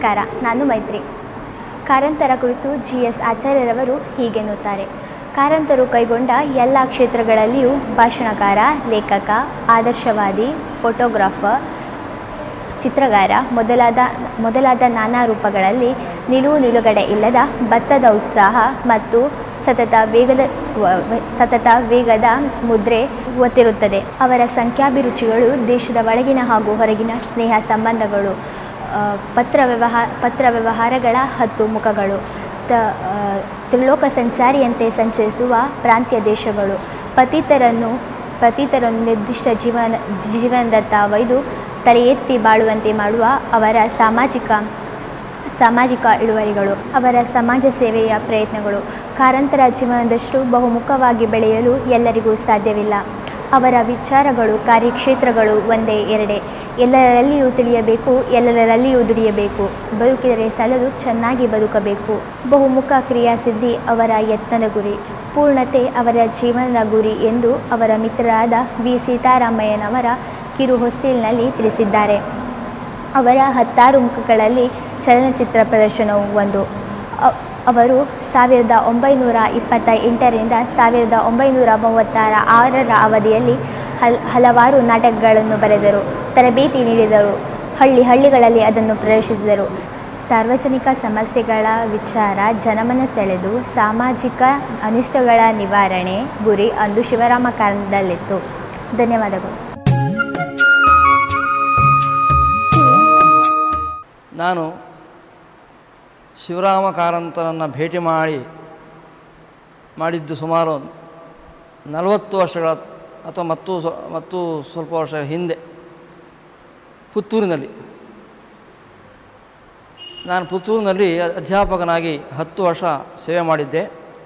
ನಮಸ್ಕಾರ ನಾನು ಮೈತ್ರಿ ಕಾರಂತರ ಕುರಿತು ಜಿ ಎಸ್ ಆಚಾರ್ಯರವರು ಹೀಗೆನ್ನುತ್ತಾರೆ ಕಾರಂತರು ಕೈಗೊಂಡ ಎಲ್ಲ ಕ್ಷೇತ್ರಗಳಲ್ಲಿಯೂ ಭಾಷಣಕಾರ ಲೇಖಕ ಆದರ್ಶವಾದಿ ಫೋಟೋಗ್ರಾಫರ್ ಚಿತ್ರಗಾರ ಮೊದಲಾದ ಮೊದಲಾದ ನಾನಾ ರೂಪಗಳಲ್ಲಿ ನಿಲುವು ನಿಲುಗಡೆ ಇಲ್ಲದ ಭತ್ತದ ಉತ್ಸಾಹ ಮತ್ತು ಸತತ ವೇಗದ ವ- ವ- ಸತತ ವೇಗದ ಮುದ್ರೆ ಒತ್ತಿರುತ್ತದೆ ಅವರ ಸಂಖ್ಯಾಭಿರುಚಿಗಳು ದೇಶದ ಒಳಗಿನ ಹಾಗೂ ಹೊರಗಿನ ಸ್ನೇಹ ಸಂಬಂಧಗಳು ಆ, ಪತ್ರ ವ್ಯವಹಾರ ಪತ್ರ ವ್ಯವಹಾರಗಳ ಹತ್ತು ಮುಖಗಳು ತ ಆ, ತ್ರಿಲೋಕ ಸಂಚಾರಿಯಂತೆ ಸಂಚರಿಸುವ ಪ್ರಾಂತ್ಯ ದೇಶಗಳು ಪತಿತರನ್ನು ಪತಿತರನ್ನು ನಿರ್ದಿಷ್ಟ ಜೀವನ ಜೀವನದತ್ತ ಒಯ್ದು ತಲೆ ಎತ್ತಿ ಬಾಳುವಂತೆ ಮಾಡುವ ಅವರ ಸಾಮಾಜಿಕ ಸಾಮಾಜಿಕ ಇಳುವರಿಗಳು ಅವರ ಸಮಾಜ ಸೇವೆಯ ಪ್ರಯತ್ನಗಳು ಕಾರಂತರ ಜೀವನದಷ್ಟು ಬಹುಮುಖವಾಗಿ ಬೆಳೆಯಲು ಎಲ್ಲರಿಗೂ ಸಾಧ್ಯವಿಲ್ಲ ಅವರ ವಿಚಾರಗಳು ಕಾರ್ಯಕ್ಷೇತ್ರಗಳು ಒಂದೇ ಎರಡೇ ಎಲ್ಲರಲ್ಲಿಯೂ ತಿಳಿಯಬೇಕು ಎಲ್ಲರಲ್ಲಿಯೂ ದುಡಿಯಬೇಕು ಬದುಕಿದರೆ ಸಲದು ಚೆನ್ನಾಗಿ ಬದುಕಬೇಕು ಬಹುಮುಖ ಕ್ರಿಯಾಸಿದ್ಧಿ ಅವರ ಯತ್ನದ ಗುರಿ ಪೂರ್ಣತೆ ಅವರ ಜೀವನದ ಗುರಿ ಎಂದು ಅವರ ಮಿತ್ರರಾದ ವಿ ಸೀತಾರಾಮಯ್ಯನವರ ಕಿರು ಹೊಸ್ತಿಲಿನಲ್ಲಿ ತಿಳಿಸಿದ್ದಾರೆ ಅವರ ಹತ್ತಾರು ಮುಖಗಳಲ್ಲಿ ಚಲನಚಿತ್ರ ಪ್ರದರ್ಶನವು ಒಂದು ಅ- ಅವರು ಸಾವಿರದ ಒಂಬೈನೂರ ಇಪ್ಪತ್ತ ಎಂಟರಿಂದ ಸಾವಿರದ ಒಂಬೈನೂರ ಮೂವತ್ತಾರ ಆರರ ಅವಧಿಯಲ್ಲಿ ಹಲ್ ಹಲವಾರು ನಾಟಕಗಳನ್ನು ಬರೆದರು ತರಬೇತಿ ನೀಡಿದರು ಹಳ್ಳಿ ಹಳ್ಳಿಗಳಲ್ಲಿ ಅದನ್ನು ಪ್ರದರ್ಶಿಸಿದರು ಸಾರ್ವಜನಿಕ ಸಮಸ್ಯೆಗಳ ವಿಚಾರ ಜನಮನ ಸೆಳೆದು ಸಾಮಾಜಿಕ ಅನಿಷ್ಟಗಳ ನಿವಾರಣೆ ಗುರಿ ಅಂದು ಶಿವರಾಮ ಕಾರಣದಲ್ಲಿತ್ತು ಧನ್ಯವಾದಗಳು ನಾನು ಶಿವರಾಮ ಕಾರಂತರನ್ನು ಭೇಟಿ ಮಾಡಿ ಮಾಡಿದ್ದು ಸುಮಾರು ನಲವತ್ತು ವರ್ಷಗಳ ಅಥವಾ ಮತ್ತು ಸ್ವ- ಮತ್ತು ಸ್ವಲ್ಪ ವರ್ಷಗಳ ಹಿಂದೆ ಪುತ್ತೂರಿನಲ್ಲಿ ನಾನು ಪುತ್ತೂರಿನಲ್ಲಿ ಅಧ್ಯಾಪಕನಾಗಿ ಹತ್ತು ವರ್ಷ ಸೇವೆ ಮಾಡಿದ್ದೆ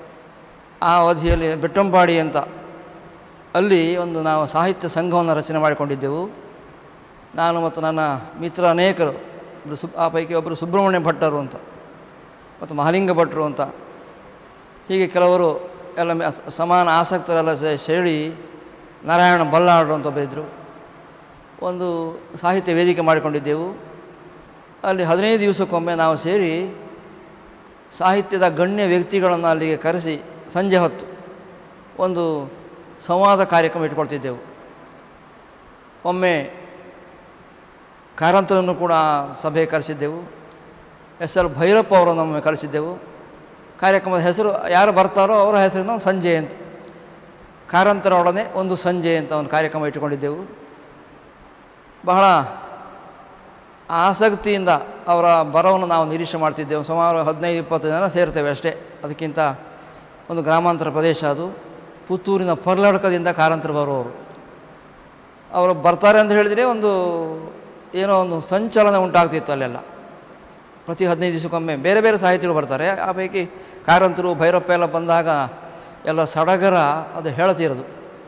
ಆ ಅವಧಿಯಲ್ಲಿ ಬೆಟ್ಟಂಪಾಡಿ ಅಂತ ಅಲ್ಲಿ ಒಂದು ನಾವು ಸಾಹಿತ್ಯ ಸಂಘವನ್ನು ರಚನೆ ಮಾಡಿಕೊಂಡಿದ್ದೆವು ನಾನು ಮತ್ತು ನನ್ನ ಮಿತ್ರ ಅನೇಕರು ಒಬ್ಬರು ಸುಬ್ ಆ ಪೈಕಿ ಒಬ್ಬರು ಸುಬ್ರಹ್ಮಣ್ಯ ಭಟ್ಟರು ಅಂತ ಮತ್ತು ಮಹಾಲಿಂಗ ಭಟ್ರು ಅಂತ ಹೀಗೆ ಕೆಲವರು ಎಲ್ಲ ಮೆ- ಸ- ಸಮಾನ ಆಸಕ್ತರೆಲ್ಲ ಸೇ- ಸೇರಿ ನಾರಾಯಣ ಬಲ್ಲಾಳರು ಅಂತ ಒಬ್ಬ ಇದ್ದರು ಒಂದು ಸಾಹಿತ್ಯ ವೇದಿಕೆ ಮಾಡಿಕೊಂಡಿದ್ದೆವು ಅಲ್ಲಿ ಹದಿನೈದು ದಿವಸಕ್ಕೊಮ್ಮೆ ನಾವು ಸೇರಿ ಸಾಹಿತ್ಯದ ಗಣ್ಯ ವ್ಯಕ್ತಿಗಳನ್ನು ಅಲ್ಲಿಗೆ ಕರೆಸಿ ಸಂಜೆ ಹೊತ್ತು ಒಂದು ಸಂವಾದ ಕಾರ್ಯಕ್ರಮ ಇಟ್ಕೊಳ್ತಿದ್ದೆವು ಒಮ್ಮೆ ಕಾರಂತರನ್ನು ಕೂಡ ಸಭೆ ಕರೆಸಿದ್ದೆವು ಎಸ್ ಎಲ್ ಭೈರಪ್ಪ ಅವರನ್ನು ಒಮ್ಮೆ ಕರೆಸಿದ್ದೆವು ಕಾರ್ಯಕ್ರಮದ ಹೆಸರು ಯಾರು ಬರ್ತಾರೋ ಅವರ ಹೆಸರನ್ನು ಸಂಜೆ ಅಂತ ಕಾರಂತರೊಡನೆ ಒಂದು ಸಂಜೆ ಅಂತ ಒಂದು ಕಾರ್ಯಕ್ರಮ ಇಟ್ಟುಕೊಂಡಿದ್ದೆವು ಬಹಳ ಆಸಕ್ತಿಯಿಂದ ಅವರ ಬರವನ್ನು ನಾವು ನಿರೀಕ್ಷೆ ಮಾಡ್ತಿದ್ದೆವು ಸುಮಾರು ಹದಿನೈದು ಇಪ್ಪತ್ತು ಜನ ಸೇರ್ತೇವೆ ಅಷ್ಟೇ ಅದಕ್ಕಿಂತ ಒಂದು ಗ್ರಾಮಾಂತರ ಪ್ರದೇಶ ಅದು ಪುತ್ತೂರಿನ ಪರ್ಲಡ್ಕದಿಂದ ಕಾರಂತರು ಬರುವವರು ಅವರು ಬರ್ತಾರೆ ಅಂತ ಹೇಳಿದರೆ ಒಂದು ಏನೋ ಒಂದು ಸಂಚಲನ ಉಂಟಾಗ್ತಿತ್ತು ಅಲ್ಲೆಲ್ಲ ಪ್ರತಿ ಹದಿನೈದು ದಿವಸಕ್ಕೊಮ್ಮೆ ಬೇರೆ ಬೇರೆ ಸಾಹಿತಿಗಳು ಬರ್ತಾರೆ ಆ ಪೈಕಿ ಕಾರಂತರು ಭೈರಪ್ಪ ಎಲ್ಲ ಬಂದಾಗ ಎಲ್ಲ ಸಡಗರ ಅದು ಹೇಳ್ತಿರೋದು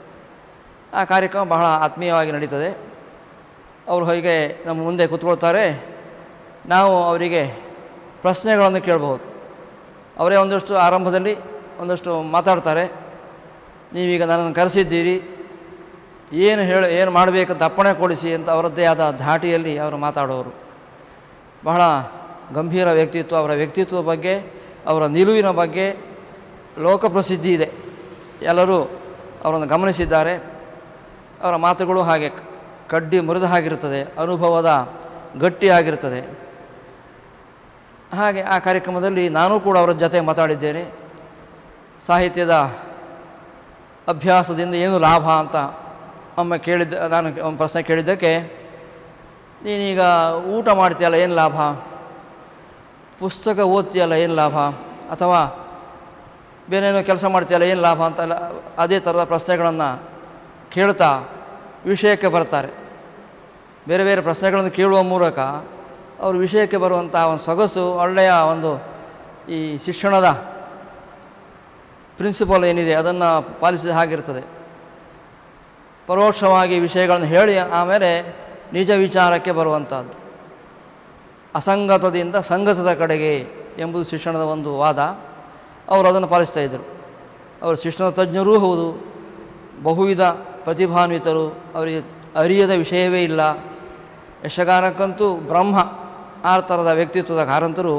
ಆ ಕಾರ್ಯಕ್ರಮ ಬಹಳ ಆತ್ಮೀಯವಾಗಿ ನಡೀತದೆ ಅವರು ಹೀಗೆ ನಮ್ಮ ಮುಂದೆ ಕೂತ್ಕೊಳ್ತಾರೆ ನಾವು ಅವರಿಗೆ ಪ್ರಶ್ನೆಗಳನ್ನು ಕೇಳಬಹುದು ಅವರೇ ಒಂದಷ್ಟು ಆರಂಭದಲ್ಲಿ ಒಂದಷ್ಟು ಮಾತಾಡ್ತಾರೆ ನೀವೀಗ ನನ್ನನ್ನು ಕರೆಸಿದ್ದೀರಿ ಏನು ಹೇಳಿ ಏನು ಮಾಡಬೇಕಂತ ಅಪ್ಪಣೆ ಕೊಡಿಸಿ ಅಂತ ಅವರದ್ದೇ ಆದ ಧಾಟಿಯಲ್ಲಿ ಅವರು ಮಾತಾಡೋರು ಬಹಳ ಗಂಭೀರ ವ್ಯಕ್ತಿತ್ವ ಅವರ ವ್ಯಕ್ತಿತ್ವದ ಬಗ್ಗೆ ಅವರ ನಿಲುವಿನ ಬಗ್ಗೆ ಲೋಕಪ್ರಸಿದ್ಧಿ ಇದೆ ಎಲ್ಲರೂ ಅವರನ್ನು ಗಮನಿಸಿದ್ದಾರೆ ಅವರ ಮಾತುಗಳು ಹಾಗೆ ಕಡ್ಡಿ ಮುರಿದ ಹಾಗಿರುತ್ತದೆ ಅನುಭವದ ಗಟ್ಟಿಯಾಗಿರುತ್ತದೆ ಹಾಗೆ ಆ ಕಾರ್ಯಕ್ರಮದಲ್ಲಿ ನಾನು ಕೂಡ ಅವರ ಜೊತೆ ಮಾತಾಡಿದ್ದೇನೆ ಸಾಹಿತ್ಯದ ಅಭ್ಯಾಸದಿಂದ ಏನು ಲಾಭ ಅಂತ ಒಮ್ಮೆ ಕೇಳಿದ್ದ ನಾನು ಒಂದು ಪ್ರಶ್ನೆ ಕೇಳಿದ್ದಕ್ಕೆ ನೀನೀಗ ಊಟ ಮಾಡ್ತೀಯಲ್ಲ ಏನು ಲಾಭ ಪುಸ್ತಕ ಓದ್ತೀಯಲ್ಲ ಏನು ಲಾಭ ಅಥವಾ ಬೇರೇನೋ ಕೆಲಸ ಮಾಡ್ತೀಯಲ್ಲ ಏನು ಲಾಭ ಅಂತ ಎಲ್ಲ ಅದೇ ಥರದ ಪ್ರಶ್ನೆಗಳನ್ನು ಕೇಳ್ತಾ ವಿಷಯಕ್ಕೆ ಬರ್ತಾರೆ ಬೇರೆ ಬೇರೆ ಪ್ರಶ್ನೆಗಳನ್ನು ಕೇಳುವ ಮೂಲಕ ಅವರು ವಿಷಯಕ್ಕೆ ಬರುವಂಥ ಒಂದು ಸೊಗಸು ಒಳ್ಳೆಯ ಒಂದು ಈ ಶಿಕ್ಷಣದ ಪ್ರಿನ್ಸಿಪಲ್ ಏನಿದೆ ಅದನ್ನು ಪಾಲಿಸಿದ ಹಾಗಿರ್ತದೆ ಪರೋಕ್ಷವಾಗಿ ವಿಷಯಗಳನ್ನು ಹೇಳಿ ಆಮೇಲೆ ನಿಜ ವಿಚಾರಕ್ಕೆ ಬರುವಂಥದ್ದು ಅಸಂಗತದಿಂದ ಸಂಗತದ ಕಡೆಗೆ ಎಂಬುದು ಶಿಕ್ಷಣದ ಒಂದು ವಾದ ಅವರು ಅದನ್ನು ಪಾಲಿಸ್ತಾ ಇದ್ದರು ಅವರು ಶಿಕ್ಷಣ ತಜ್ಞರೂ ಹೌದು ಬಹುವಿಧ ಪ್ರತಿಭಾನ್ವಿತರು ಅವರಿಗೆ ಅರಿಯದ ವಿಷಯವೇ ಇಲ್ಲ ಯಶಗಾನಕ್ಕಂತೂ ಬ್ರಹ್ಮ ಆ ಥರದ ವ್ಯಕ್ತಿತ್ವದ ಕಾರಂತರು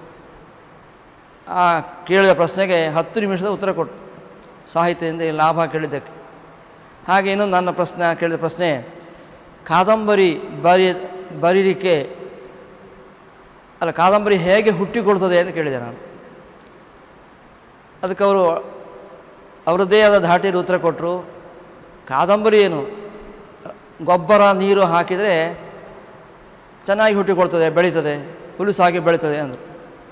ಆ ಕೇಳಿದ ಪ್ರಶ್ನೆಗೆ ಹತ್ತು ನಿಮಿಷದ ಉತ್ತರ ಕೊಟ್ಟು ಸಾಹಿತ್ಯದಿಂದ ಈ ಲಾಭ ಕೇಳಿದ್ದಕ್ಕೆ ಹಾಗೆ ಇನ್ನೊಂದು ನನ್ನ ಪ್ರಶ್ನೆ ಕೇಳಿದ ಪ್ರಶ್ನೆ ಕಾದಂಬರಿ ಬರಿ ಬರೀಲಿಕ್ಕೆ ಅಲ್ಲ ಕಾದಂಬರಿ ಹೇಗೆ ಹುಟ್ಟಿಕೊಳ್ತದೆ ಅಂತ ಕೇಳಿದೆ ನಾನು ಅದಕ್ಕೆ ಅವರು ಅವರದ್ದೇ ಆದ ಧಾಟಿಯಲ್ಲಿ ಉತ್ತರ ಕೊಟ್ಟರು ಕಾದಂಬರಿ ಏನು ಗೊಬ್ಬರ ನೀರು ಹಾಕಿದರೆ ಚೆನ್ನಾಗಿ ಹುಟ್ಟಿಕೊಳ್ತದೆ ಬೆಳೀತದೆ ಹುಲುಸಾಗಿ ಬೆಳೀತದೆ ಅಂದರು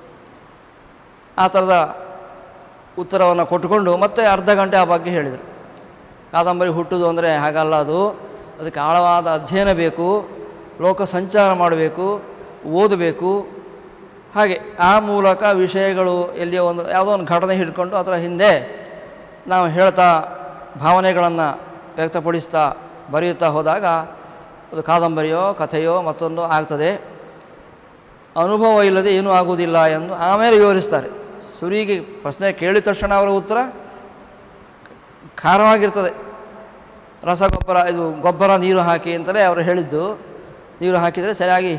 ಆ ಥರದ ಉತ್ತರವನ್ನು ಕೊಟ್ಟುಕೊಂಡು ಮತ್ತೆ ಅರ್ಧ ಗಂಟೆ ಆ ಬಗ್ಗೆ ಹೇಳಿದರು ಕಾದಂಬರಿ ಹುಟ್ಟುದು ಅಂದರೆ ಹಾಗಲ್ಲ ಅದು ಅದಕ್ಕೆ ಆಳವಾದ ಅಧ್ಯಯನ ಬೇಕು ಲೋಕ ಸಂಚಾರ ಮಾಡಬೇಕು ಓದಬೇಕು ಹಾಗೆ ಆ ಮೂಲಕ ವಿಷಯಗಳು ಎಲ್ಲಿಯೋ ಒಂದು ಯಾವುದೋ ಒಂದು ಘಟನೆ ಹಿಡ್ಕೊಂಡು ಅದರ ಹಿಂದೆ ನಾವು ಹೇಳ್ತಾ ಭಾವನೆಗಳನ್ನು ವ್ಯಕ್ತಪಡಿಸ್ತಾ ಬರೆಯುತ್ತಾ ಹೋದಾಗ ಅದು ಕಾದಂಬರಿಯೋ ಕಥೆಯೋ ಮತ್ತೊಂದು ಆಗ್ತದೆ ಅನುಭವ ಇಲ್ಲದೆ ಏನೂ ಆಗುವುದಿಲ್ಲ ಎಂದು ಆಮೇಲೆ ವಿವರಿಸ್ತಾರೆ ಸುರಿಗೆ ಪ್ರಶ್ನೆ ಕೇಳಿದ ತಕ್ಷಣ ಅವರ ಉತ್ತರ ಖಾರವಾಗಿರ್ತದೆ ರಸಗೊಬ್ಬರ ಇದು ಗೊಬ್ಬರ ನೀರು ಹಾಕಿ ಅಂತಲೇ ಅವರು ಹೇಳಿದ್ದು ನೀರು ಹಾಕಿದರೆ ಸರಿಯಾಗಿ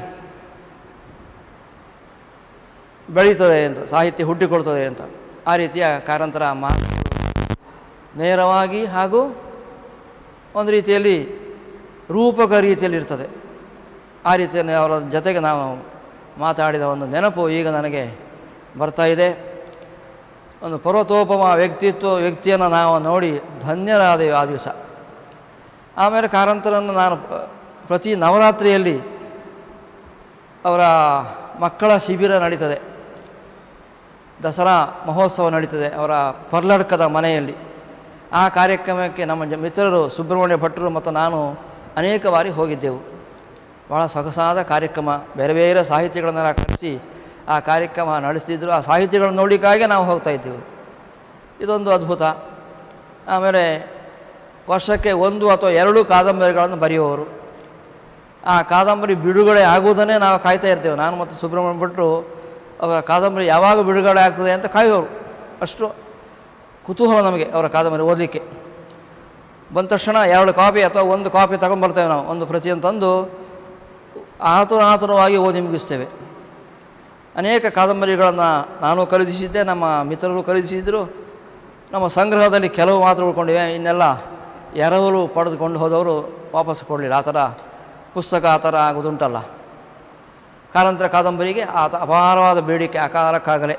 ಬೆಳೀತದೆ ಅಂತ ಸಾಹಿತ್ಯ ಹುಟ್ಟಿಕೊಳ್ತದೆ ಅಂತ ಆ ರೀತಿಯ ಕಾರಂತರ ಮಾತು ನೇರವಾಗಿ ಹಾಗೂ ಒಂದು ರೀತಿಯಲ್ಲಿ ರೂಪಕ ರೀತಿಯಲ್ಲಿ ಇರ್ತದೆ ಆ ರೀತಿಯಲ್ಲಿ ಅವರ ಜೊತೆಗೆ ನಾವು ಮಾತಾಡಿದ ಒಂದು ನೆನಪು ಈಗ ನನಗೆ ಬರ್ತಾ ಇದೆ ಒಂದು ಪರ್ವತೋಪಮ ವ್ಯಕ್ತಿತ್ವ ವ್ಯಕ್ತಿಯನ್ನು ನಾವು ನೋಡಿ ಧನ್ಯರಾದೆವು ಆ ದಿವಸ ಆಮೇಲೆ ಕಾರಂತರನ್ನು ನಾನು ಪ- ಪ್ರತಿ ನವರಾತ್ರಿಯಲ್ಲಿ ಅವರ ಮಕ್ಕಳ ಶಿಬಿರ ನಡೀತದೆ ದಸರಾ ಮಹೋತ್ಸವ ನಡೀತದೆ ಅವರ ಪರ್ಲಡ್ಕದ ಮನೆಯಲ್ಲಿ ಆ ಕಾರ್ಯಕ್ರಮಕ್ಕೆ ನಮ್ಮ ಜ ಮಿತ್ರರು ಸುಬ್ರಹ್ಮಣ್ಯ ಭಟ್ರು ಮತ್ತು ನಾನು ಅನೇಕ ಬಾರಿ ಹೋಗಿದ್ದೆವು ಭಾಳ ಸೊಗಸಾದ ಕಾರ್ಯಕ್ರಮ ಬೇರೆ ಬೇರೆ ಸಾಹಿತ್ಯಗಳನ್ನೆಲ್ಲ ಕರೆಸಿ ಆ ಕಾರ್ಯಕ್ರಮ ನಡೆಸ್ತಿದ್ರು ಆ ಸಾಹಿತ್ಯಗಳನ್ನು ನೋಡಲಿಕ್ಕಾಗಿ ನಾವು ಹೋಗ್ತಾ ಇದ್ದೆವು ಇದೊಂದು ಅದ್ಭುತ ಆಮೇಲೆ ವರ್ಷಕ್ಕೆ ಒಂದು ಅಥವಾ ಎರಡು ಕಾದಂಬರಿಗಳನ್ನು ಬರೆಯುವವರು ಆ ಕಾದಂಬರಿ ಬಿಡುಗಡೆ ಆಗುವುದನ್ನೇ ನಾವು ಕಾಯ್ತಾ ಇರ್ತೇವೆ ನಾನು ಮತ್ತು ಸುಬ್ರಹ್ಮಣ್ಯ ಭಟ್ರು ಅವರ ಕಾದಂಬರಿ ಯಾವಾಗ ಬಿಡುಗಡೆ ಆಗ್ತದೆ ಅಂತ ಕಾಯುವವರು ಅಷ್ಟು ಕುತೂಹಲ ನಮಗೆ ಅವರ ಕಾದಂಬರಿ ಓದಲಿಕ್ಕೆ ಬಂದ ತಕ್ಷಣ ಎರಡು ಕಾಪಿ ಅಥವಾ ಒಂದು ಕಾಪಿ ತಗೊಂಡ್ಬರ್ತೇವೆ ನಾವು ಒಂದು ಪ್ರತಿಯನ್ನು ತಂದು ಆತುರ ಆತುರವಾಗಿ ಓದಿ ಮುಗಿಸ್ತೇವೆ ಅನೇಕ ಕಾದಂಬರಿಗಳನ್ನು ನಾನು ಖರೀದಿಸಿದ್ದೆ ನಮ್ಮ ಮಿತ್ರರು ಖರೀದಿಸಿದ್ರು ನಮ್ಮ ಸಂಗ್ರಹದಲ್ಲಿ ಕೆಲವು ಮಾತ್ರ ಉಳ್ಕೊಂಡಿವೆ ಇನ್ನೆಲ್ಲ ಎರವಲು ಪಡೆದುಕೊಂಡು ಹೋದವರು ವಾಪಸ್ ಕೊಡಲಿಲ್ಲ ಆ ಥರ ಪುಸ್ತಕ ಆ ಥರ ಆಗೋದುಂಟಲ್ಲ ಕಾರಂತರ ಕಾದಂಬರಿಗೆ ಆತ ಅಪಾರವಾದ ಬೇಡಿಕೆ ಅಕಾಲಕ್ಕಾಗಲೇ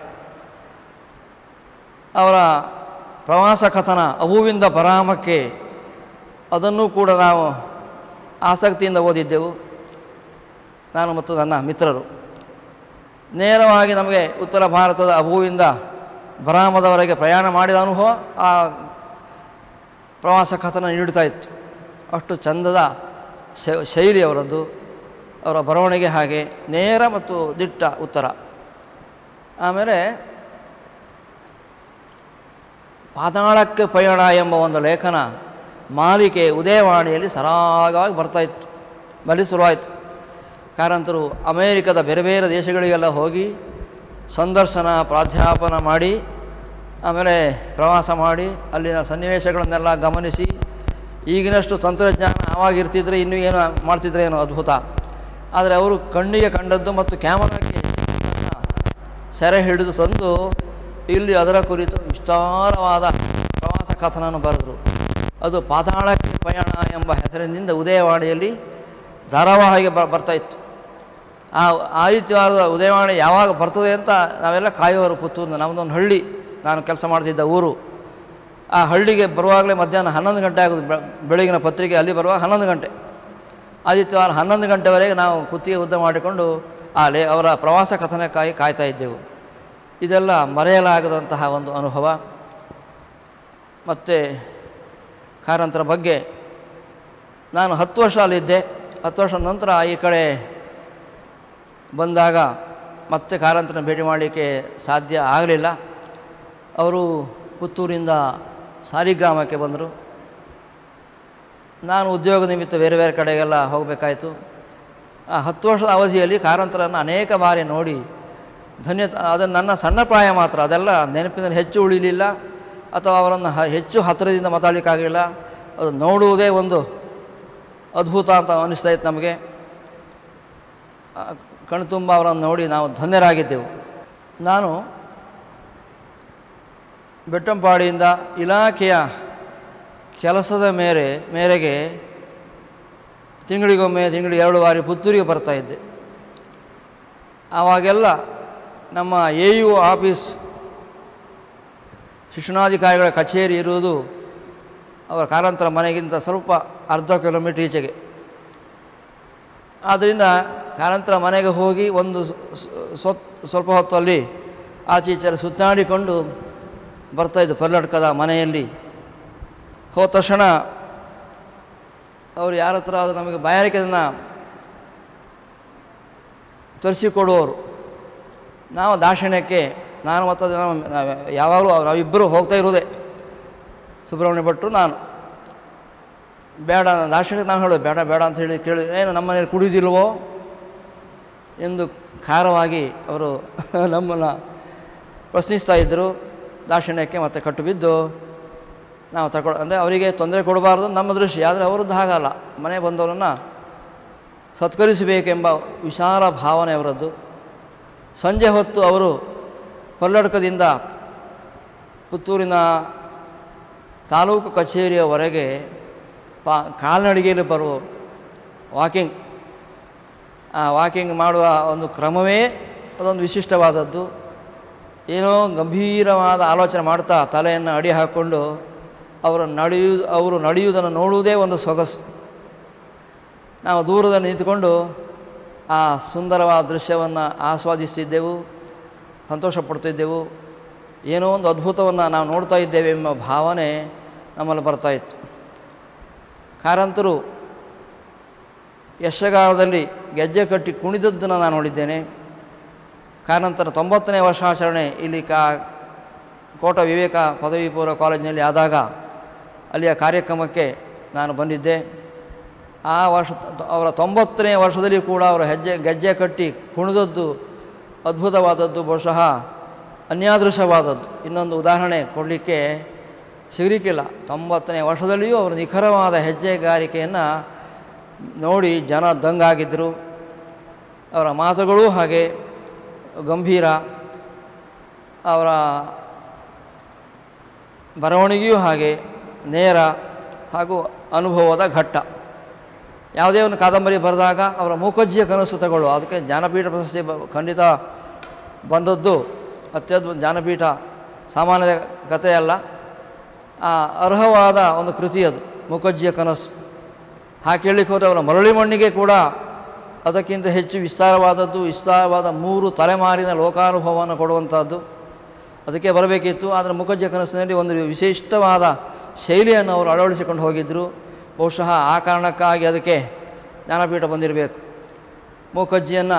ಅವರ ಪ್ರವಾಸ ಕಥನ ಅವುವಿಂದ ಪರಾಮಕ್ಕೆ ಅದನ್ನು ಕೂಡ ನಾವು ಆಸಕ್ತಿಯಿಂದ ಓದಿದ್ದೆವು ನಾನು ಮತ್ತು ನನ್ನ ಮಿತ್ರರು ನೇರವಾಗಿ ನಮಗೆ ಉತ್ತರ ಭಾರತದ ಅಬುವಿಂದ ಬರಾಮದವರೆಗೆ ಪ್ರಯಾಣ ಮಾಡಿದ ಅನುಭವ ಆ ಪ್ರವಾಸ ಕಥನ ನೀಡುತ್ತಾ ಇತ್ತು ಅಷ್ಟು ಚಂದದ ಶೈ- ಶೈಲಿ ಅವರದ್ದು ಅವರ ಬರವಣಿಗೆ ಹಾಗೆ ನೇರ ಮತ್ತು ದಿಟ್ಟ ಉತ್ತರ ಆಮೇಲೆ ಪಾತಾಳಕ್ಕೆ ಪಯಣ ಎಂಬ ಒಂದು ಲೇಖನ ಮಾಲಿಕೆ ಉದಯವಾಣಿಯಲ್ಲಿ ಸರಾಗವಾಗಿ ಬರ್ತಾ ಇತ್ತು ಬಲಿ ಶುರುವಾಯಿತು ಕಾರಂತರು ಅಮೇರಿಕದ ಬೇರೆ ಬೇರೆ ದೇಶಗಳಿಗೆಲ್ಲ ಹೋಗಿ ಸಂದರ್ಶನ ಪ್ರಾಧ್ಯಾಪನ ಮಾಡಿ ಆಮೇಲೆ ಪ್ರವಾಸ ಮಾಡಿ ಅಲ್ಲಿನ ಸನ್ನಿವೇಶಗಳನ್ನೆಲ್ಲ ಗಮನಿಸಿ ಈಗಿನಷ್ಟು ತಂತ್ರಜ್ಞಾನ ಆವಾಗಿರ್ತಿದ್ರೆ ಇನ್ನೂ ಏನು ಮಾಡ್ತಿದ್ರೆ ಏನೋ ಅದ್ಭುತ ಆದರೆ ಅವರು ಕಣ್ಣಿಗೆ ಕಂಡದ್ದು ಮತ್ತು ಕ್ಯಾಮರಾಕ್ಕೆ ಸೆರೆ ಹಿಡಿದು ತಂದು ಇಲ್ಲಿ ಅದರ ಕುರಿತು ವಿಸ್ತಾರವಾದ ಪ್ರವಾಸ ಕಥನವನ್ನು ಬರೆದರು ಅದು ಪಾತಾಳಕ್ಕೆ ಪಯಣ ಎಂಬ ಹೆಸರಿನಿಂದ ಉದಯವಾಣಿಯಲ್ಲಿ ಧಾರಾವಾಹಿಗೆ ಬ ಬರ್ತಾ ಇತ್ತು ಆ ಆದಿತ್ಯವಾರದ ಉದಯವಾಣಿ ಯಾವಾಗ ಬರ್ತದೆ ಅಂತ ನಾವೆಲ್ಲ ಕಾಯುವರು ಪುತ್ತೂರಿನ ನಮ್ಮದೊಂದು ಹಳ್ಳಿ ನಾನು ಕೆಲಸ ಮಾಡ್ತಿದ್ದ ಊರು ಆ ಹಳ್ಳಿಗೆ ಬರುವಾಗಲೇ ಮಧ್ಯಾಹ್ನ ಹನ್ನೊಂದು ಗಂಟೆ ಆಗೋದು ಬೆ- ಬೆಳಗಿನ ಪತ್ರಿಕೆ ಅಲ್ಲಿ ಬರುವಾಗ ಹನ್ನೊಂದು ಗಂಟೆ ಆದಿತ್ಯವಾರ ಹನ್ನೊಂದು ಗಂಟೆವರೆಗೆ ನಾವು ಕುತ್ತಿಗೆ ಉದ್ದ ಮಾಡಿಕೊಂಡು ಆ ಲೇ ಅವರ ಪ್ರವಾಸ ಕಥನಕ್ಕಾಗಿ ಕಾಯ್ತಾ ಇದ್ದೆವು ಇದೆಲ್ಲ ಮರೆಯಲಾಗದಂತಹ ಒಂದು ಅನುಭವ ಮತ್ತು ಕಾರಂತರ ಬಗ್ಗೆ ನಾನು ಹತ್ತು ವರ್ಷ ಅಲ್ಲಿದ್ದೆ ಹತ್ತು ವರ್ಷದ ನಂತರ ಈ ಕಡೆ ಬಂದಾಗ ಮತ್ತೆ ಕಾರಂತರನ್ನ ಭೇಟಿ ಮಾಡಲಿಕ್ಕೆ ಸಾಧ್ಯ ಆಗಲಿಲ್ಲ ಅವರು ಪುತ್ತೂರಿಂದ ಸಾಲಿಗ್ರಾಮಕ್ಕೆ ಬಂದರು ನಾನು ಉದ್ಯೋಗ ನಿಮಿತ್ತ ಬೇರೆ ಬೇರೆ ಕಡೆಗೆಲ್ಲ ಹೋಗಬೇಕಾಯಿತು ಆ ಹತ್ತು ವರ್ಷದ ಅವಧಿಯಲ್ಲಿ ಕಾರಂತರನ್ನು ಅನೇಕ ಬಾರಿ ನೋಡಿ ಧನ್ಯ ಅದನ್ನು ನನ್ನ ಸಣ್ಣ ಪ್ರಾಯ ಮಾತ್ರ ಅದೆಲ್ಲ ನೆನಪಿನಲ್ಲಿ ಹೆಚ್ಚು ಉಳಿಲಿಲ್ಲ ಅಥವಾ ಅವರನ್ನು ಹ- ಹೆಚ್ಚು ಹತ್ತಿರದಿಂದ ಮಾತಾಡಲಿಕ್ಕಾಗಲಿಲ್ಲ ಅದು ನೋಡುವುದೇ ಒಂದು ಅದ್ಭುತ ಅಂತ ಅನ್ನಿಸ್ತಾ ಇತ್ತು ನಮಗೆ ಆ, ಕಣ್ತುಂಬ ಅವರನ್ನು ನೋಡಿ ನಾವು ಧನ್ಯರಾಗಿದ್ದೆವು ನಾನು ಬೆಟ್ಟಂಪಾಡಿಯಿಂದ ಇಲಾಖೆಯ ಕೆಲಸದ ಮೇರೆ ಮೇರೆಗೆ ತಿಂಗಳಿಗೊಮ್ಮೆ ತಿಂಗಳಿಗೆ ಎರಡು ಬಾರಿ ಪುತ್ತೂರಿಗೆ ಬರ್ತಾಯಿದ್ದೆ ಆವಾಗೆಲ್ಲ ನಮ್ಮ ಎ ಯು ಆಫೀಸ್ ಶಿಕ್ಷಣಾಧಿಕಾರಿಗಳ ಕಚೇರಿ ಇರುವುದು ಅವರ ಕಾರಂತರ ಮನೆಗಿಂತ ಸ್ವಲ್ಪ ಅರ್ಧ ಕಿಲೋಮೀಟರ್ ಈಚೆಗೆ ಆದ್ದರಿಂದ ಕಾರಂತರ ಮನೆಗೆ ಹೋಗಿ ಒಂದು ಸ್ವತ್ ಸ್ವಲ್ಪ ಹೊತ್ತು ಅಲ್ಲಿ ಆಚೆ ಈಚೆ ಸುತ್ತಾಡಿಕೊಂಡು ಬರ್ತಾಯಿದ್ದು ಪರ್ಲಟ್ಕದ ಮನೆಯಲ್ಲಿ ಹೋದ ತಕ್ಷಣ ಅವರು ಯಾರ ಹತ್ರ ಆದರೂ ನಮಗೆ ಬಾಯಾರಿಕೆಯನ್ನು ತರಿಸಿಕೊಡುವವರು ನಾವು ದಾಕ್ಷಿಣ್ಯಕ್ಕೆ ನಾನು ಮತ್ತು ಅದು ನಾವು ನಾವು ಯಾವಾಗಲೂ ನಾವಿಬ್ಬರು ಹೋಗ್ತಾ ಇರೋದೇ ಸುಬ್ರಹ್ಮಣ್ಯ ಭಟ್ರು ನಾನು ಬೇಡ ದಾಕ್ಷಿಣ್ಯಕ್ಕೆ ನಾವು ಹೇಳೋದು ಬೇಡ ಬೇಡ ಅಂತ ಹೇಳಿ ಕೇಳಿ ಏನು ನಮ್ಮ ಮನೇಲಿ ಕುಡಿಯೋದಿಲ್ವೋ ಎಂದು ಖಾರವಾಗಿ ಅವರು ನಮ್ಮನ್ನು ಪ್ರಶ್ನಿಸ್ತಾ ಇದ್ದರು ದಾಕ್ಷಿಣ್ಯಕ್ಕೆ ಮತ್ತೆ ಕಟ್ಟು ಬಿದ್ದು ನಾವು ತಗೊಳ್ ಅಂದರೆ ಅವರಿಗೆ ತೊಂದರೆ ಕೊಡಬಾರ್ದು ನಮ್ಮ ದೃಷ್ಟಿ ಆದರೆ ಅವರದ್ದು ಹಾಗಲ್ಲ ಮನೆ ಬಂದವರನ್ನು ಸತ್ಕರಿಸಬೇಕೆಂಬ ವಿಶಾಲ ಭಾವನೆ ಅವರದ್ದು ಸಂಜೆ ಹೊತ್ತು ಅವರು ಪಲ್ಲಡ್ಕದಿಂದ ಪುತ್ತೂರಿನ ತಾಲೂಕು ಕಚೇರಿಯವರೆಗೆ ಪಾ ಕಾಲ್ನಡಿಗೆಯಲ್ಲಿ ಬರುವ ವಾಕಿಂಗ್ ಆ ವಾಕಿಂಗ್ ಮಾಡುವ ಒಂದು ಕ್ರಮವೇ ಅದೊಂದು ವಿಶಿಷ್ಟವಾದದ್ದು ಏನೋ ಗಂಭೀರವಾದ ಆಲೋಚನೆ ಮಾಡ್ತಾ ತಲೆಯನ್ನು ಅಡಿ ಹಾಕ್ಕೊಂಡು ಅವರು ನಡೆಯು ಅವರು ನಡೆಯುವುದನ್ನು ನೋಡುವುದೇ ಒಂದು ಸೊಗಸು ನಾವು ದೂರದಲ್ಲಿ ನಿಂತುಕೊಂಡು ಆ ಸುಂದರವಾದ ದೃಶ್ಯವನ್ನು ಆಸ್ವಾದಿಸ್ತಿದ್ದೆವು ಸಂತೋಷಪಡ್ತಿದ್ದೆವು ಏನೋ ಒಂದು ಅದ್ಭುತವನ್ನು ನಾವು ನೋಡ್ತಾ ಇದ್ದೇವೆ ಎಂಬ ಭಾವನೆ ನಮ್ಮಲ್ಲಿ ಬರ್ತಾಯಿತ್ತು ಕಾರಂತರು ಯಶಗಾಲದಲ್ಲಿ ಗೆಜ್ಜೆ ಕಟ್ಟಿ ಕುಣಿದದ್ದನ್ನು ನಾನು ನೋಡಿದ್ದೇನೆ ಕಾರಣಂತರ ತೊಂಬತ್ತನೇ ವರ್ಷಾಚರಣೆ ಇಲ್ಲಿ ಕಾ ಕೋಟ ವಿವೇಕ ಪದವಿ ಪೂರ್ವ ಕಾಲೇಜಿನಲ್ಲಿ ಆದಾಗ ಅಲ್ಲಿಯ ಕಾರ್ಯಕ್ರಮಕ್ಕೆ ನಾನು ಬಂದಿದ್ದೆ ಆ ವರ್ಷ ಅವರ ತೊಂಬತ್ತನೇ ವರ್ಷದಲ್ಲಿ ಕೂಡ ಅವರು ಹೆಜ್ಜೆ ಗೆಜ್ಜೆ ಕಟ್ಟಿ ಕುಣಿದದ್ದು ಅದ್ಭುತವಾದದ್ದು ಬಹುಶಃ ಅನ್ಯಾದೃಶವಾದದ್ದು ಇನ್ನೊಂದು ಉದಾಹರಣೆ ಕೊಡಲಿಕ್ಕೆ ಸಿಗಲಿಕ್ಕಿಲ್ಲ ತೊಂಬತ್ತನೇ ವರ್ಷದಲ್ಲಿಯೂ ಅವರು ನಿಖರವಾದ ಹೆಜ್ಜೆಗಾರಿಕೆಯನ್ನು ನೋಡಿ ಜನ ದಂಗಾಗಿದ್ದರು ಅವರ ಮಾತುಗಳೂ ಹಾಗೆ ಗಂಭೀರ ಅವರ ಬರವಣಿಗೆಯೂ ಹಾಗೆ ನೇರ ಹಾಗೂ ಅನುಭವದ ಘಟ್ಟ ಯಾವುದೇ ಒಂದು ಕಾದಂಬರಿ ಬರೆದಾಗ ಅವರ ಮೂಕಜ್ಜಿಯ ಕನಸು ತಗೊಳ್ಳುವ ಅದಕ್ಕೆ ಜ್ಞಾನಪೀಠ ಪ್ರಶಸ್ತಿ ಬ ಖಂಡಿತ ಬಂದದ್ದು ಅತ್ಯದ್ಭುತ ಜ್ಞಾನಪೀಠ ಸಾಮಾನ್ಯ ಕಥೆಯಲ್ಲ ಆ ಅರ್ಹವಾದ ಒಂದು ಕೃತಿ ಅದು ಮೂಕಜ್ಜಿಯ ಕನಸು ಹಾಗೆ ಹೇಳಲಿಕ್ಕೆ ಹೋದರೆ ಅವರ ಮರಳಿ ಮಣ್ಣಿಗೆ ಕೂಡ ಅದಕ್ಕಿಂತ ಹೆಚ್ಚು ವಿಸ್ತಾರವಾದದ್ದು ವಿಸ್ತಾರವಾದ ಮೂರು ತಲೆಮಾರಿನ ಲೋಕಾನುಭವವನ್ನು ಕೊಡುವಂಥದ್ದು ಅದಕ್ಕೆ ಬರಬೇಕಿತ್ತು ಆದರೆ ಮುಖಜ್ಜ ಕನಸಿನಲ್ಲಿ ಒಂದು ವಿಶಿಷ್ಟವಾದ ಶೈಲಿಯನ್ನು ಅವರು ಅಳವಡಿಸಿಕೊಂಡು ಹೋಗಿದ್ದರು ಬಹುಶಃ ಆ ಕಾರಣಕ್ಕಾಗಿ ಅದಕ್ಕೆ ಜ್ಞಾನಪೀಠ ಬಂದಿರಬೇಕು ಮೂಕಜ್ಜಿಯನ್ನು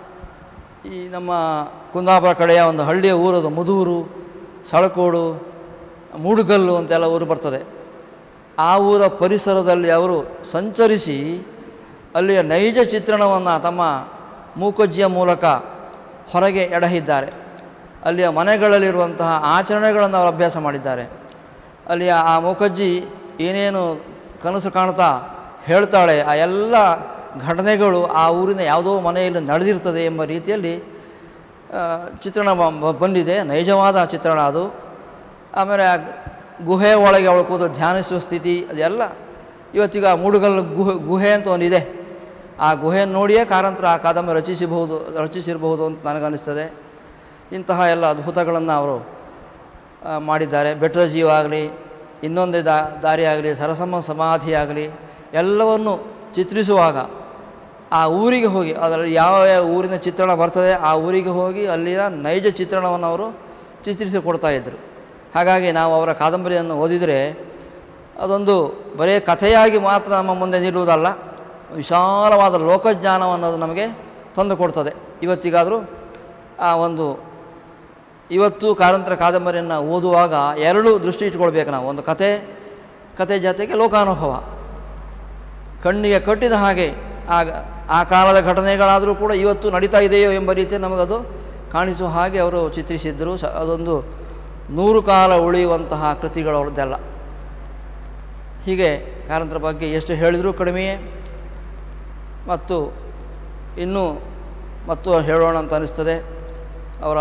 ಈ ನಮ್ಮ ಕುಂದಾಪುರ ಕಡೆಯ ಒಂದು ಹಳ್ಳಿಯ ಊರದು ಮುದೂರು ಸಳಕೋಡು ಮೂಡುಗಲ್ಲು ಅಂತೆಲ್ಲ ಊರು ಬರ್ತದೆ ಆ ಊರ ಪರಿಸರದಲ್ಲಿ ಅವರು ಸಂಚರಿಸಿ ಅಲ್ಲಿಯ ನೈಜ ಚಿತ್ರಣವನ್ನು ತಮ್ಮ ಮೂಕಜ್ಜಿಯ ಮೂಲಕ ಹೊರಗೆ ಎಡಹಿದ್ದಾರೆ ಅಲ್ಲಿಯ ಮನೆಗಳಲ್ಲಿರುವಂತಹ ಆಚರಣೆಗಳನ್ನು ಅವರು ಅಭ್ಯಾಸ ಮಾಡಿದ್ದಾರೆ ಅಲ್ಲಿಯ ಆ ಮೂಕಜ್ಜಿ ಏನೇನು ಕನಸು ಕಾಣ್ತಾ ಹೇಳ್ತಾಳೆ ಆ ಎಲ್ಲ ಘಟನೆಗಳು ಆ ಊರಿನ ಯಾವುದೋ ಮನೆಯಲ್ಲಿ ನಡೆದಿರ್ತದೆ ಎಂಬ ರೀತಿಯಲ್ಲಿ ಆ, ಚಿತ್ರಣ ಬ- ಬ- ಬಂದಿದೆ ನೈಜವಾದ ಚಿತ್ರಣ ಅದು ಆಮೇಲೆ ಆ ಗುಹೆ ಒಳಗೆ ಅವಳು ಕೂತು ಧ್ಯಾನಿಸುವ ಸ್ಥಿತಿ ಅದೆಲ್ಲ ಇವತ್ತೀಗ ಮೂಡುಗಲ್ಲು ಗುಹೆ ಗುಹೆ ಅಂತ ಒಂದಿದೆ ಆ ಗುಹೆಯನ್ನು ನೋಡಿಯೇ ಕಾರಂತರ ಆ ಕಾದಂಬರಿ ರಚಿಸಬಹುದು ರಚಿಸಿರಬಹುದು ಅಂತ ನನಗನ್ನಿಸ್ತದೆ ಇಂತಹ ಎಲ್ಲ ಅದ್ಭುತಗಳನ್ನು ಅವರು ಆ, ಮಾಡಿದ್ದಾರೆ ಬೆಟ್ಟದ ಜೀವ ಆಗಲಿ ಇನ್ನೊಂದೇ ದಾ ದಾರಿ ಆಗಲಿ ಸರಸಮ್ಮ ಸಮಾಧಿ ಆಗಲಿ ಎಲ್ಲವನ್ನು ಚಿತ್ರಿಸುವಾಗ ಆ ಊರಿಗೆ ಹೋಗಿ ಅದರಲ್ಲಿ ಯಾವ ಯಾವ ಊರಿನ ಚಿತ್ರಣ ಬರ್ತದೆ ಆ ಊರಿಗೆ ಹೋಗಿ ಅಲ್ಲಿನ ನೈಜ ಚಿತ್ರಣವನ್ನು ಅವರು ಚಿತ್ರಿಸಿ ಕೊಡ್ತಾ ಇದ್ದರು ಹಾಗಾಗಿ ನಾವು ಅವರ ಕಾದಂಬರಿಯನ್ನು ಓದಿದರೆ ಅದೊಂದು ಬರೀ ಕಥೆಯಾಗಿ ಮಾತ್ರ ನಮ್ಮ ಮುಂದೆ ನಿಲ್ಲುವುದಲ್ಲ ವಿಶಾಲವಾದ ಲೋಕಜ್ಞಾನವನ್ನು ಅದು ನಮಗೆ ತಂದು ಕೊಡ್ತದೆ ಇವತ್ತಿಗಾದರೂ ಆ ಒಂದು ಇವತ್ತು ಕಾರಂತರ ಕಾದಂಬರಿಯನ್ನು ಓದುವಾಗ ಎರಡು ದೃಷ್ಟಿ ಇಟ್ಕೊಳ್ಬೇಕು ನಾವು ಒಂದು ಕತೆ ಕತೆ ಜೊತೆಗೆ ಲೋಕಾನುಭವ ಕಣ್ಣಿಗೆ ಕಟ್ಟಿದ ಹಾಗೆ ಆಗ ಆ ಕಾಲದ ಘಟನೆಗಳಾದರೂ ಕೂಡ ಇವತ್ತು ನಡೀತಾ ಇದೆಯೋ ಎಂಬ ರೀತಿ ನಮಗದು ಕಾಣಿಸುವ ಹಾಗೆ ಅವರು ಚಿತ್ರಿಸಿದ್ದರು ಸ ಅದೊಂದು ನೂರು ಕಾಲ ಉಳಿಯುವಂತಹ ಕೃತಿಗಳು ಅವ್ರದ್ದೆಲ್ಲ ಹೀಗೆ ಕಾರಂತರ ಬಗ್ಗೆ ಎಷ್ಟು ಹೇಳಿದರೂ ಕಡಿಮೆಯೇ ಮತ್ತು ಇನ್ನೂ ಮತ್ತು ಹೇಳೋಣ ಅಂತ ಅನಿಸ್ತದೆ ಅವರ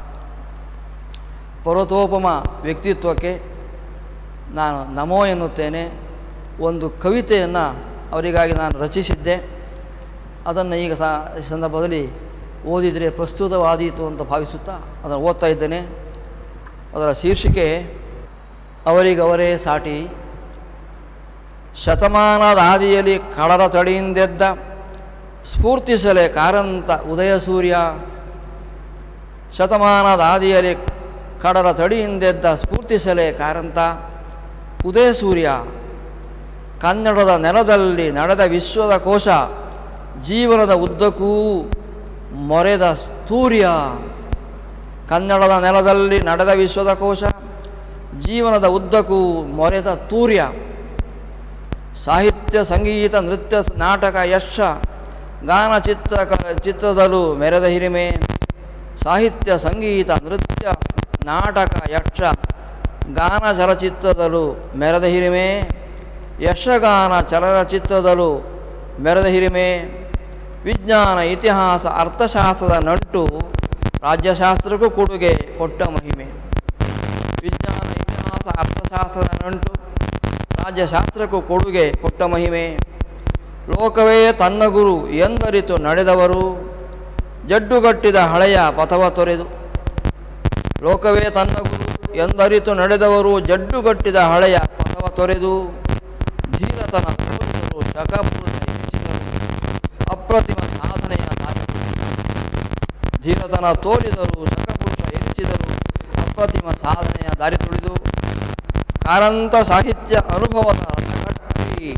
ಪರ್ವತೋಪಮ ವ್ಯಕ್ತಿತ್ವಕ್ಕೆ ನಾನು ನಮೋ ಎನ್ನುತ್ತೇನೆ ಒಂದು ಕವಿತೆಯನ್ನು ಅವರಿಗಾಗಿ ನಾನು ರಚಿಸಿದ್ದೆ ಅದನ್ನು ಈಗ ಸಹ ಈ ಸಂದರ್ಭದಲ್ಲಿ ಓದಿದರೆ ಪ್ರಸ್ತುತವಾದೀತು ಅಂತ ಭಾವಿಸುತ್ತಾ ಅದನ್ನು ಓದ್ತಾ ಇದ್ದೇನೆ ಅದರ ಶೀರ್ಷಿಕೆ ಅವರಿಗವರೇ ಸಾಟಿ ಶತಮಾನದ ಹಾದಿಯಲ್ಲಿ ಕಡಲ ತಡಿಯಿಂದೆದ್ದ ಸ್ಫೂರ್ತಿಸಲೆ ಕಾರಂತ ಉದಯ ಸೂರ್ಯ ಶತಮಾನದ ಹಾದಿಯಲ್ಲಿ ಕಡಲ ತಡಿಯಿಂದೆದ್ದ ಸ್ಫೂರ್ತಿಸಲೆ ಕಾರಂತ ಉದಯ ಸೂರ್ಯ ಕನ್ನಡದ ನೆಲದಲ್ಲಿ ನಡೆದ ವಿಶ್ವದ ಕೋಶ ಜೀವನದ ಉದ್ದಕ್ಕೂ ಮೊರೆದ ಸ್ತೂರ್ಯ ಕನ್ನಡದ ನೆಲದಲ್ಲಿ ನಡೆದ ವಿಶ್ವದ ಕೋಶ ಜೀವನದ ಉದ್ದಕ್ಕೂ ಮೊರೆದ ತೂರ್ಯ ಸಾಹಿತ್ಯ ಸಂಗೀತ ನೃತ್ಯ ನಾಟಕ ಯಶ ಗಾನ ಚಿತ್ರ ಚಿತ್ರದಲ್ಲೂ ಮೆರೆದ ಹಿರಿಮೆ ಸಾಹಿತ್ಯ ಸಂಗೀತ ನೃತ್ಯ ನಾಟಕ ಯಕ್ಷ ಗಾನ ಚಲಚಿತ್ರದಲ್ಲೂ ಮೆರೆದ ಹಿರಿಮೆ ಯಕ್ಷಗಾನ ಚಲನಚಿತ್ರದಲ್ಲೂ ಮೆರೆದ ಹಿರಿಮೆ ವಿಜ್ಞಾನ ಇತಿಹಾಸ ಅರ್ಥಶಾಸ್ತ್ರದ ನಂಟು ರಾಜ್ಯಶಾಸ್ತ್ರಕ್ಕೂ ಕೊಡುಗೆ ಕೊಟ್ಟ ಮಹಿಮೆ ವಿಜ್ಞಾನ ಇತಿಹಾಸ ಅರ್ಥಶಾಸ್ತ್ರದ ನಂಟು ರಾಜ್ಯಶಾಸ್ತ್ರಕ್ಕೂ ಕೊಡುಗೆ ಕೊಟ್ಟ ಮಹಿಮೆ ಲೋಕವೇ ತನ್ನ ಗುರು ಎಂದರಿತು ನಡೆದವರು ಜಡ್ಡುಗಟ್ಟಿದ ಹಳೆಯ ಪಥವ ತೊರೆದು ಲೋಕವೇ ತನ್ನ ಗುರು ಎಂದರಿತು ನಡೆದವರು ಜಡ್ಡುಗಟ್ಟಿದ ಹಳೆಯ ಪಥವ ತೊರೆದು ಧೀರತನ ತೋರಿದರು ಶಕಪುರುಷ ಎನಿಸಿದರು ಅಪ್ರತಿಮ ಸಾಧನೆಯ ದಾರಿ ಧೀರತನ ತೋರಿದರು ಶಕಪುರುಷ ಎನಿಸಿದರು ಅಪ್ರತಿಮ ಸಾಧನೆಯ ದಾರಿ ತುಳಿದು ಕಾರಂತ ಸಾಹಿತ್ಯ ಅನುಭವದ ರಸಗಟ್ಟಿ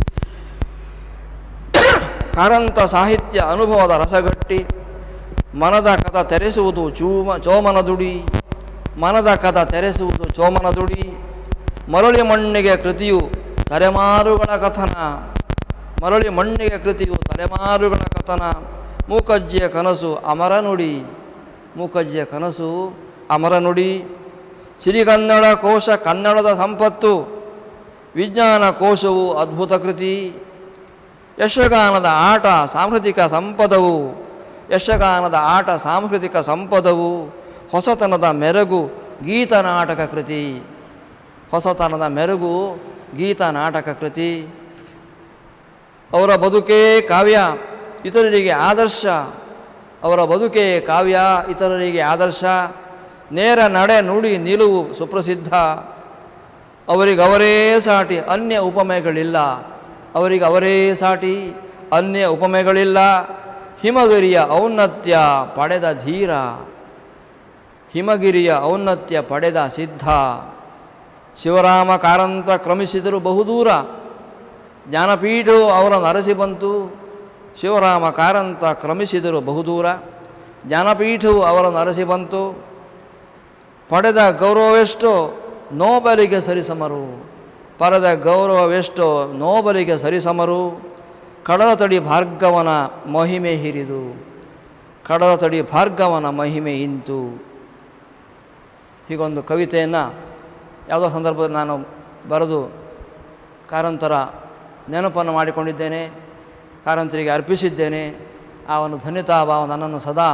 ಕಾರಂತ ಸಾಹಿತ್ಯ ಅನುಭವದ ರಸಗಟ್ಟಿ ಮನದ ಕಥ ತೆರೆಸುವುದು ಚೂಮ ಚೋಮನ ದುಡಿ ಮನದ ಕಥ ತೆರೆಸುವುದು ಚೋಮನ ದುಡಿ ಮರಳಿ ಮಣ್ಣಿಗೆ ಕೃತಿಯು ತಲೆಮಾರುಗಳ ಕಥನ ಮರಳಿ ಮಣ್ಣಿಗೆ ಕೃತಿಯು ತಲೆಮಾರುಗಳ ಕಥನ ಮೂಕಜ್ಜಿಯ ಕನಸು ಅಮರ ನುಡಿ ಮೂಕಜ್ಜಿಯ ಕನಸು ಅಮರ ನುಡಿ ಸಿರಿಗನ್ನಡ ಕೋಶ ಕನ್ನಡದ ಸಂಪತ್ತು ವಿಜ್ಞಾನ ಕೋಶವು ಅದ್ಭುತ ಕೃತಿ ಯಶಗಾನದ ಆಟ ಸಾಂಸ್ಕೃತಿಕ ಸಂಪದವು ಯಶಗಾನದ ಆಟ ಸಾಂಸ್ಕೃತಿಕ ಸಂಪದವು ಹೊಸತನದ ಮೆರಗು ಗೀತ ನಾಟಕ ಕೃತಿ ಹೊಸತನದ ಮೆರುಗು ಗೀತ ನಾಟಕ ಕೃತಿ ಅವರ ಬದುಕೇ ಕಾವ್ಯ ಇತರರಿಗೆ ಆದರ್ಶ ಅವರ ಬದುಕೇ ಕಾವ್ಯ ಇತರರಿಗೆ ಆದರ್ಶ ನೇರ ನಡೆ ನುಡಿ ನಿಲುವು ಸುಪ್ರಸಿದ್ಧ ಅವರಿಗವರೇ ಸಾಟಿ ಅನ್ಯ ಉಪಮೆಗಳಿಲ್ಲ ಅವರಿಗೆ ಅವರೇ ಸಾಟಿ ಅನ್ಯ ಉಪಮೆಗಳಿಲ್ಲ ಹಿಮಗಿರಿಯ ಔನ್ನತ್ಯ ಪಡೆದ ಧೀರ ಹಿಮಗಿರಿಯ ಔನ್ನತ್ಯ ಪಡೆದ ಸಿದ್ಧ ಶಿವರಾಮ ಕಾರಂತ ಕ್ರಮಿಸಿದರು ಬಹುದೂರ ಜ್ಞಾನಪೀಠವು ಅವರನ್ನು ಅರಸಿ ಬಂತು ಶಿವರಾಮ ಕಾರಂತ ಕ್ರಮಿಸಿದರು ಬಹುದೂರ ಜ್ಞಾನಪೀಠವು ಅವರನ್ನು ಅರಸಿ ಬಂತು ಪಡೆದ ಗೌರವವೆಷ್ಟೋ ನೋಬಲಿಗೆ ಸರಿಸಮರು ಪಡೆದ ಗೌರವವೆಷ್ಟೋ ನೋಬಲಿಗೆ ಸರಿಸಮರು ಕಡಲ ತಡಿ ಭಾರ್ಗವನ ಮಹಿಮೆ ಹಿರಿದು ಕಡಲ ತಡಿ ಭಾರ್ಗವನ ಮಹಿಮೆ ಇಂತು ಹೀಗೊಂದು ಕವಿತೆಯನ್ನು ಯಾವುದೋ ಸಂದರ್ಭದಲ್ಲಿ ನಾನು ಬರೆದು ಕಾರಂತರ ನೆನಪನ್ನು ಮಾಡಿಕೊಂಡಿದ್ದೇನೆ ಕಾರಂತರಿಗೆ ಅರ್ಪಿಸಿದ್ದೇನೆ ಆ ಒಂದು ಧನ್ಯತಾಭಾವ ನನ್ನನ್ನು ಸದಾ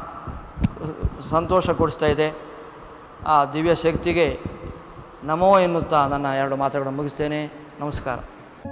ಸಂತೋಷ ಕೊಡಿಸ್ತಾ ಇದೆ ಆ ದಿವ್ಯ ಶಕ್ತಿಗೆ ನಮೋ ಎನ್ನುತ್ತಾ ನನ್ನ ಎರಡು ಮಾತುಗಳನ್ನು ಮುಗಿಸ್ತೇನೆ ನಮಸ್ಕಾರ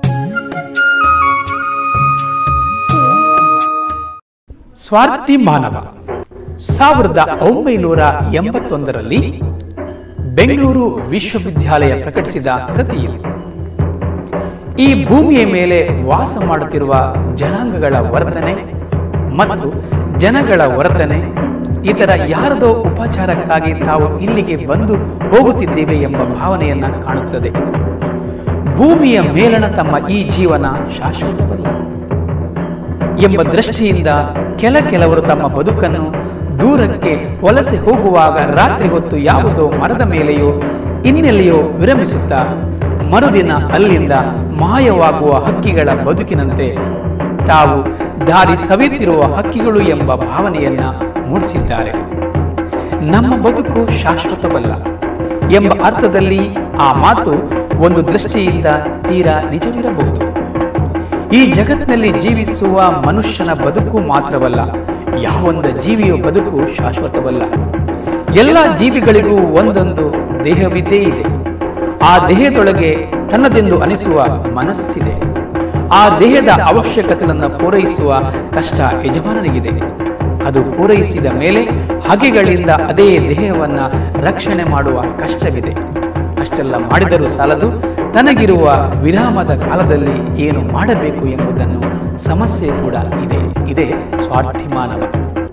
ಸ್ವಾರ್ಥಿ ಮಾನವ ಸಾವಿರದ ಒಂಬೈನೂರ ಎಂಬತ್ತೊಂದರಲ್ಲಿ ಬೆಂಗಳೂರು ವಿಶ್ವವಿದ್ಯಾಲಯ ಪ್ರಕಟಿಸಿದ ಕೃತಿ ಇದು ಈ ಭೂಮಿಯ ಮೇಲೆ ವಾಸ ಮಾಡುತ್ತಿರುವ ಜನಾಂಗಗಳ ವರ್ತನೆ ಮತ್ತು ಜನಗಳ ವರ್ತನೆ ಇತರ ಯಾರದೋ ಉಪಚಾರಕ್ಕಾಗಿ ತಾವು ಇಲ್ಲಿಗೆ ಬಂದು ಹೋಗುತ್ತಿದ್ದೇವೆ ಎಂಬ ಭಾವನೆಯನ್ನ ಕಾಣುತ್ತದೆ ಭೂಮಿಯ ಮೇಲಣ ತಮ್ಮ ಈ ಜೀವನ ಶಾಶ್ವತವಲ್ಲ ಎಂಬ ದೃಷ್ಟಿಯಿಂದ ಕೆಲ ಕೆಲವರು ತಮ್ಮ ಬದುಕನ್ನು ದೂರಕ್ಕೆ ವಲಸೆ ಹೋಗುವಾಗ ರಾತ್ರಿ ಹೊತ್ತು ಯಾವುದೋ ಮರದ ಮೇಲೆಯೋ ಇನ್ನೆಲ್ಲಿಯೋ ವಿರಮಿಸುತ್ತಾ ಮರುದಿನ ಅಲ್ಲಿಂದ ಮಾಯವಾಗುವ ಹಕ್ಕಿಗಳ ಬದುಕಿನಂತೆ ತಾವು ದಾರಿ ಸವಿತಿರುವ ಹಕ್ಕಿಗಳು ಎಂಬ ಭಾವನೆಯನ್ನ ಮೂಡಿಸಿದ್ದಾರೆ ನಮ್ಮ ಬದುಕು ಶಾಶ್ವತವಲ್ಲ ಎಂಬ ಅರ್ಥದಲ್ಲಿ ಆ ಮಾತು ಒಂದು ದೃಷ್ಟಿಯಿಂದ ತೀರಾ ನಿಜವಿರಬಹುದು ಈ ಜಗತ್ತಿನಲ್ಲಿ ಜೀವಿಸುವ ಮನುಷ್ಯನ ಬದುಕು ಮಾತ್ರವಲ್ಲ ಯಾವೊಂದ ಜೀವಿಯ ಬದುಕು ಶಾಶ್ವತವಲ್ಲ ಎಲ್ಲ ಜೀವಿಗಳಿಗೂ ಒಂದೊಂದು ದೇಹವಿದ್ದೇ ಇದೆ ಆ ದೇಹದೊಳಗೆ ತನ್ನದೆಂದು ಅನಿಸುವ ಮನಸ್ಸಿದೆ ಆ ದೇಹದ ಅವಶ್ಯಕತೆಗಳನ್ನು ಪೂರೈಸುವ ಕಷ್ಟ ಯಜಮಾನನಿಗಿದೆ ಅದು ಪೂರೈಸಿದ ಮೇಲೆ ಹಗೆಗಳಿಂದ ಅದೇ ದೇಹವನ್ನ ರಕ್ಷಣೆ ಮಾಡುವ ಕಷ್ಟವಿದೆ ಅಷ್ಟೆಲ್ಲ ಮಾಡಿದರೂ ಸಾಲದು ತನಗಿರುವ ವಿರಾಮದ ಕಾಲದಲ್ಲಿ ಏನು ಮಾಡಬೇಕು ಎಂಬುದನ್ನು ಸಮಸ್ಯೆ ಕೂಡ ಇದೆ ಇದೇ ಸ್ವಾರ್ಥಿ ಮಾನವ